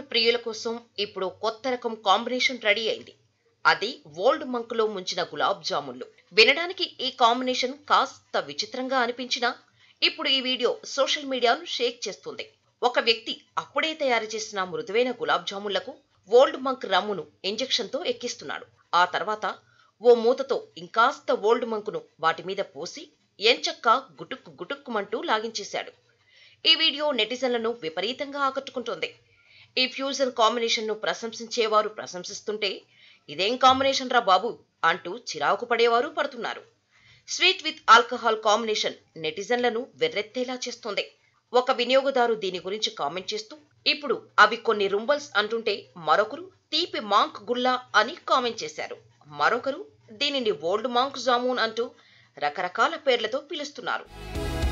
ప్రియుల కోసం ఇప్పుడు కొత్త రకం కాంబినేషన్ రెడీ అయింది అది ఓల్డ్ మంకులో ముంచిన గులాబ్ జామున్లు వినడానికి ఈ కాంబినేషన్ కాస్త విచిత్రంగా అనిపించినా ఇప్పుడు ఈ వీడియో సోషల్ మీడియాను షేక్ చేస్తుంది ఒక వ్యక్తి అప్పుడే తయారు చేసిన మృదువైన గులాబ్ జామున్లకు ఓల్డ్ మంక్ రమ్మును ఇంజెక్షన్తో ఎక్కిస్తున్నాడు ఆ తర్వాత ఓ మూతతో ఇంకాస్త ఓల్డ్ మంకును వాటి మీద పోసి ఎంచక్క గుటుక్కు గుటుక్కుమంటూ లాగించేశాడు ఈ వీడియో నెటిజన్లను విపరీతంగా ఆకట్టుకుంటోంది ఈ ఫ్యూజన్ కాంబినేషన్ను ప్రశంసించేవారు ప్రశంసిస్తుంటే ఇదేం కాంబినేషన్ రా బాబు అంటూ చిరాకు పడేవారు పడుతున్నారు స్వీట్ విత్ ఆల్కహాల్ కాంబినేషన్ నెటిజన్లను వెర్రెత్తేలా చేస్తోంది ఒక వినియోగదారు దీని గురించి కామెంట్ చేస్తూ ఇప్పుడు అవి కొన్ని రుంబల్స్ అంటుంటే మరొకరు తీపి మాంక్ గుల్లా అని కామెంట్ చేశారు మరొకరు దీనిని ఓల్డ్ మాంక్ జామూన్ అంటూ రకరకాల పేర్లతో పిలుస్తున్నారు